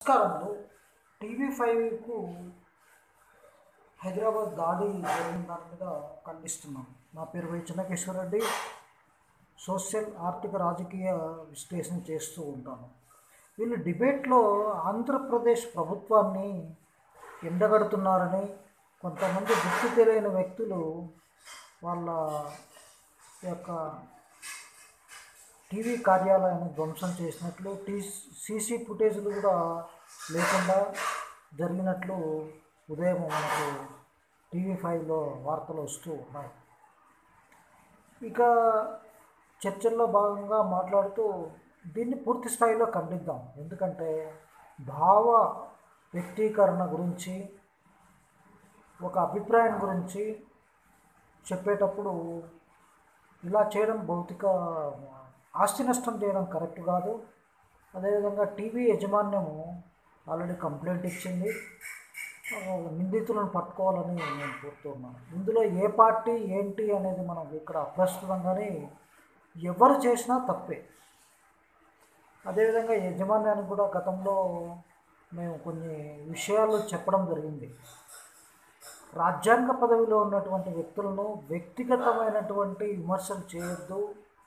నమస్కారములు టీవీ ఫైవ్కు హైదరాబాద్ దాడి జరిగిన దాని మీద ఖండిస్తున్నాం నా పేరు వై చెన్నకేశ్వర రెడ్డి సోషల్ ఆర్థిక రాజకీయ విశ్లేషణ చేస్తూ ఉంటాను వీళ్ళు డిబేట్లో ఆంధ్రప్రదేశ్ ప్రభుత్వాన్ని ఎండగడుతున్నారని కొంతమంది గుర్తు తెలియని వ్యక్తులు వాళ్ళ యొక్క టీవీ కార్యాలయాన్ని ధ్వంసం చేసినట్లు టీ సీసీ ఫుటేజ్లు కూడా లేకుండా జరిగినట్లు ఉదయం మనకు టీవీ ఫైవ్లో వార్తలు వస్తూ ఉన్నాయి ఇక చర్చల్లో భాగంగా మాట్లాడుతూ దీన్ని పూర్తి స్థాయిలో ఖండిద్దాం ఎందుకంటే భావ వ్యక్తీకరణ గురించి ఒక అభిప్రాయం గురించి చెప్పేటప్పుడు ఇలా చేయడం భౌతిక ఆస్తి నష్టం చేయడం కరెక్ట్ కాదు అదేవిధంగా టీవీ యజమాన్యము ఆల్రెడీ కంప్లైంట్ ఇచ్చింది ఆ, నిందితులను పట్టుకోవాలని నేను కోరుతున్నాను ఇందులో ఏ పార్టీ ఏంటి అనేది మనం ఇక్కడ అప్రస్తుతం కానీ ఎవరు చేసినా తప్పే అదేవిధంగా యజమాన్యానికి కూడా గతంలో మేము కొన్ని విషయాలు చెప్పడం జరిగింది రాజ్యాంగ పదవిలో ఉన్నటువంటి వ్యక్తులను వ్యక్తిగతమైనటువంటి విమర్శలు చేయొద్దు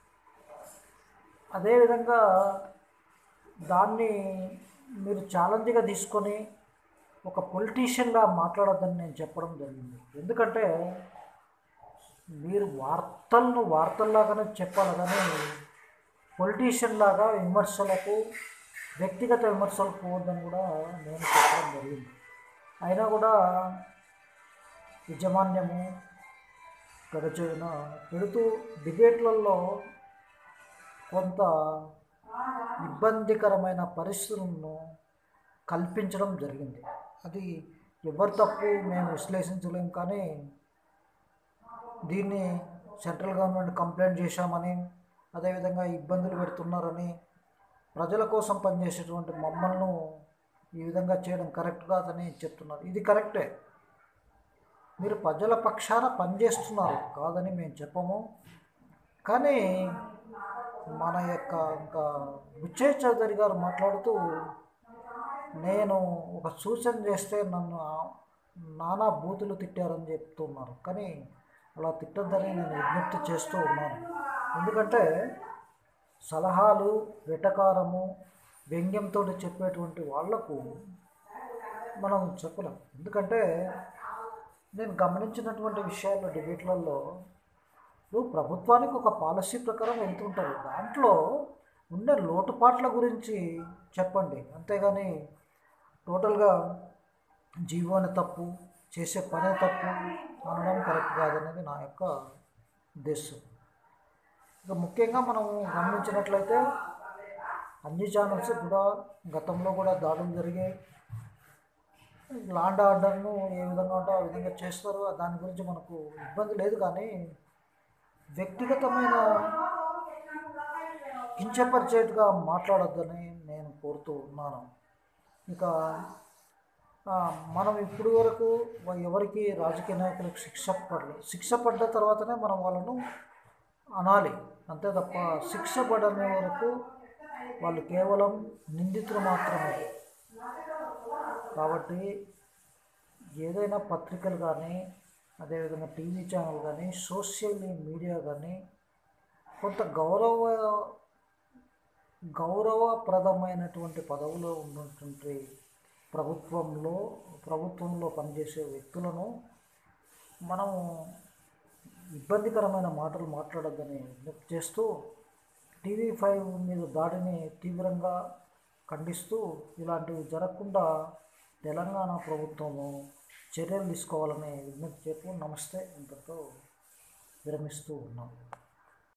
అదేవిధంగా దాన్ని మీరు ఛాలెంజ్గా తీసుకొని ఒక పొలిటీషియన్లా మాట్లాడొద్దని నేను చెప్పడం జరిగింది ఎందుకంటే మీరు వార్తలను వార్తల్లాగానే చెప్పాలి కానీ పొలిటీషియన్ లాగా విమర్శలకు వ్యక్తిగత విమర్శలకు పోవద్దని కూడా నేను చెప్పడం జరిగింది అయినా కూడా యజమాన్యము గడచిన పెడుతూ డిబేట్లలో కొంత ఇబ్బందికరమైన పరిస్థితులను కల్పించడం జరిగింది అది ఎవరి తప్పు మేము విశ్లేషించలేం కానీ దీన్ని సెంట్రల్ గవర్నమెంట్ కంప్లైంట్ చేశామని అదేవిధంగా ఇబ్బందులు పెడుతున్నారని ప్రజల కోసం పనిచేసేటువంటి మమ్మల్ని ఈ విధంగా చేయడం కరెక్ట్ కాదని చెప్తున్నారు ఇది కరెక్టే మీరు ప్రజల పక్షాన పనిచేస్తున్నారు కాదని మేము చెప్పము కానీ మన యొక్క ఇంకా బుచ్చయ్య చౌదరి గారు మాట్లాడుతూ నేను ఒక సూచన చేస్తే నన్ను ఆ- నానా బూతులు తిట్టారని చెప్తున్నారు కానీ అలా తిట్టద్దని నేను విజ్ఞప్తి చేస్తూ ఉన్నాను ఎందుకంటే సలహాలు వెటకారము వ్యంగ్యంతో చెప్పేటువంటి వాళ్లకు మనం చెప్పలేం ఎందుకంటే నేను గమనించినటువంటి విషయాల్లో డిబేట్లలో ఇప్పుడు ప్రభుత్వానికి ఒక పాలసీ ప్రకారం వెళ్తుంటారు దాంట్లో ఉండే లోటుపాట్ల గురించి చెప్పండి అంతేగాని టోటల్గా జీవోని తప్పు చేసే పనే తప్పు అనడం కరెక్ట్ కాదనేది నా యొక్క ఉద్దేశం ఇక ముఖ్యంగా మనం గమనించినట్లయితే అన్ని ఛానల్స్ కూడా గతంలో కూడా దాడులు జరిగాయి లాండ్ ఆర్డర్ను ఏ విధంగా ఉంటే ఆ విధంగా చేస్తారు దాని గురించి మనకు ఇబ్బంది లేదు కానీ వ్యక్తిగతమైన కించపరిచేట్టుగా మాట్లాడొద్దని నేను కోరుతూ ఉన్నాను ఇక ఆ, మనం ఇప్పుడు వరకు వా- ఎవరికి రాజకీయ నాయకులకు శిక్ష పడలేదు శిక్ష పడ్డ తర్వాతనే మనం వాళ్ళను అనాలి అంతే తప్ప శిక్ష పడని వరకు వాళ్ళు కేవలం నిందితులు మాత్రమే కాబట్టి ఏదైనా పత్రికలు కానీ అదేవిధంగా టీవీ ఛానల్ కానీ సోషల్ మీడియా కానీ కొంత గౌరవ గౌరవప్రదమైనటువంటి పదవిలో ఉన్నటువంటి ప్రభుత్వంలో ప్రభుత్వంలో పనిచేసే వ్యక్తులను మనం ఇబ్బందికరమైన మాటలు మాట్లాడొద్దని విజ్ఞప్తి చేస్తూ టీవీ ఫైవ్ మీద దాడిని తీవ్రంగా ఖండిస్తూ ఇలాంటివి జరగకుండా తెలంగాణ ప్రభుత్వము చర్యలు తీసుకోవాలని విజ్ఞప్తి చేస్తూ నమస్తే ఇంతతో విరమిస్తూ ఉన్నాం